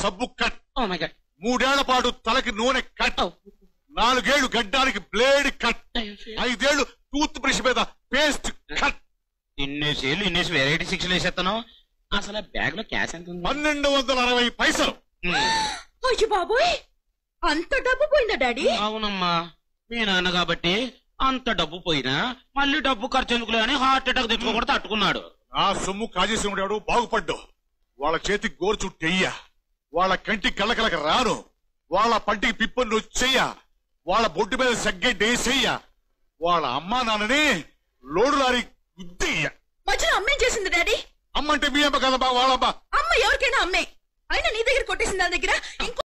సబ్బు cut oh my God మూడేళ్ల పాటు తలకి నూనె కట్ నాలుగేళ్లు గడ్డానికి బ్లేడ్ కట్ ఐదేళ్లు టూత్ బ్రష్ మీద పేస్ట్ కట్ ఇన్నేసేళ్ళు ఇన్నేసి వెరైటీ శిక్షలు వేసేస్తాను అసలు బ్యాగ్ లో క్యాష్ ఎంత ఉంది పన్నెండు వందల అరవై పైసలు ఉమ్, అయ్యో బాబోయ్ అంత డబ్బు పోయిందా డాడీ అవునమ్మా మీ నాన్న కాబట్టి అంత డబ్బు పోయినా మళ్ళీ డబ్బు ఖర్చు ఎందుకులే అని హార్ట్ అటాక్ తెచ్చుకోకూడదు తట్టుకున్నాడు నా సొమ్ము కాజేసి ఉన్నాడు బాగుపడ్డు వాళ్ళ చేతికి గోరు చుట్టెయ్య వాళ్ళ కంటికి కళ్ళకలక రాను వాళ్ళ పంటికి పిప్పని వచ్చేయ్య వాళ్ళ బొడ్డు మీద సగ్గెడ్డేసేయ్య వాళ్ళ అమ్మా నాన్నని లోడు లారీ గుద్దెయ్య మధ్యలో అమ్మేం చేసింది డాడీ అమ్మంటే మీ అమ్మ కదమ్మా వాళ్ళమ్మ అమ్మ ఎవరికైనా అమ్మే అయినా నీ దగ్గర కొట్టేసింది నా దగ్గర ఇంకో